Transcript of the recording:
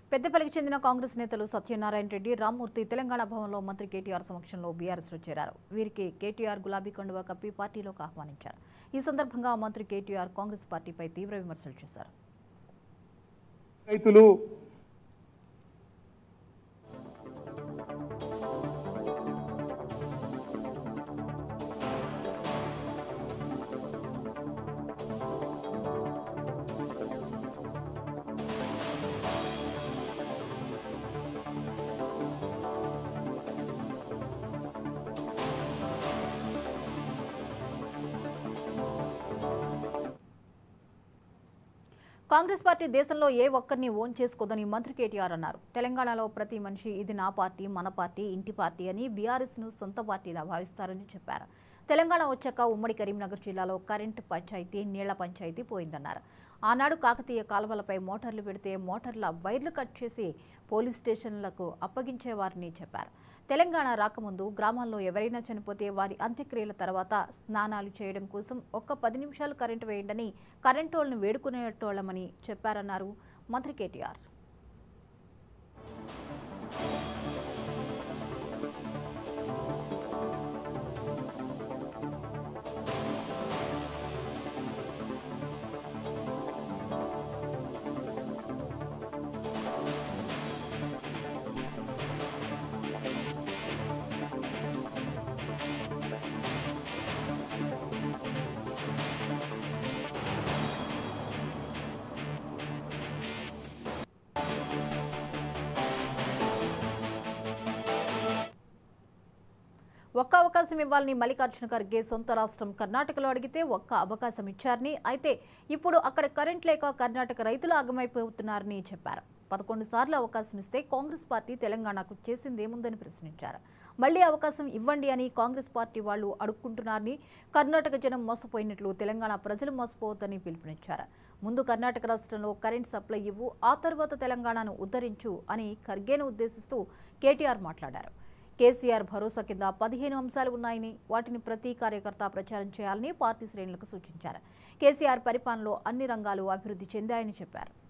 పెద్దపల్లికి చెందిన కాంగ్రెస్ నేతలు సత్యనారాయణ రెడ్డి రామ్మూర్తి తెలంగాణ భవన్లో మంత్రి కేటీఆర్ సమక్షంలో బీఆర్ఎస్లో చేరారు వీరికి కేటీఆర్ గులాబీ కండువా కప్పి పార్టీలోకి ఆహ్వానించారు ఈ సందర్భంగా మంత్రి కేటీఆర్ కాంగ్రెస్ పార్టీపై తీవ్ర విమర్శలు చేశారు రైతులు కాంగ్రెస్ పార్టీ దేశంలో ఏ ఒక్కరిని ఓన్ చేసుకోదని మంత్రి కేటీఆర్ అన్నారు తెలంగాణలో ప్రతి మనిషి ఇది నా పార్టీ మన పార్టీ ఇంటి పార్టీ అని బీఆర్ఎస్ను సొంత పార్టీలా భావిస్తారని చెప్పారు తెలంగాణ వచ్చాక ఉమ్మడి కరీంనగర్ జిల్లాలో కరెంటు పంచాయతీ నీళ్ల పంచాయతీ పోయిందన్నారు ఆనాడు కాకతీయ కాలువలపై మోటార్లు పెడితే మోటార్ల వైర్లు కట్ చేసి పోలీస్ స్టేషన్లకు అప్పగించేవారని చెప్పారు తెలంగాణ రాకముందు గ్రామాల్లో ఎవరైనా చనిపోతే వారి అంత్యక్రియల తర్వాత స్నానాలు చేయడం కోసం ఒక్క పది నిమిషాలు కరెంటు వేయండని కరెంటోళ్లను వేడుకునేటోళ్లమని చెప్పారన్నారు మంత్రి కేటీఆర్ ఒక్క అవకాశం ఇవ్వాలని మల్లికార్జున ఖర్గే సొంత రాష్ట్రం కర్ణాటకలో అడిగితే ఒక్క అవకాశం ఇచ్చారని అయితే ఇప్పుడు అక్కడ కరెంట్ లేక కర్ణాటక రైతులు ఆగమైపోతున్నారని చెప్పారు పదకొండు సార్లు అవకాశం ఇస్తే కాంగ్రెస్ పార్టీ తెలంగాణకు చేసిందేముందని ప్రశ్నించారు మళ్లీ అవకాశం ఇవ్వండి అని కాంగ్రెస్ పార్టీ వాళ్ళు అడుక్కుంటున్నారని కర్ణాటక జనం మోసపోయినట్లు తెలంగాణ ప్రజలు మోసపోవద్దని పిలుపునిచ్చారు ముందు కర్ణాటక రాష్ట్రంలో కరెంట్ సప్లై ఇవ్వు ఆ తర్వాత తెలంగాణను ఉద్ధరించు అని ఖర్గేను ఉద్దేశిస్తూ కేటీఆర్ మాట్లాడారు కేసీఆర్ భరోసా కింద పదిహేను అంశాలు ఉన్నాయని వాటిని ప్రతి కార్యకర్త ప్రచారం చేయాలని పార్టీ శ్రేణులకు సూచించారు కేసీఆర్ పరిపాలనలో అన్ని రంగాలు అభివృద్ధి చెందాయని చెప్పారు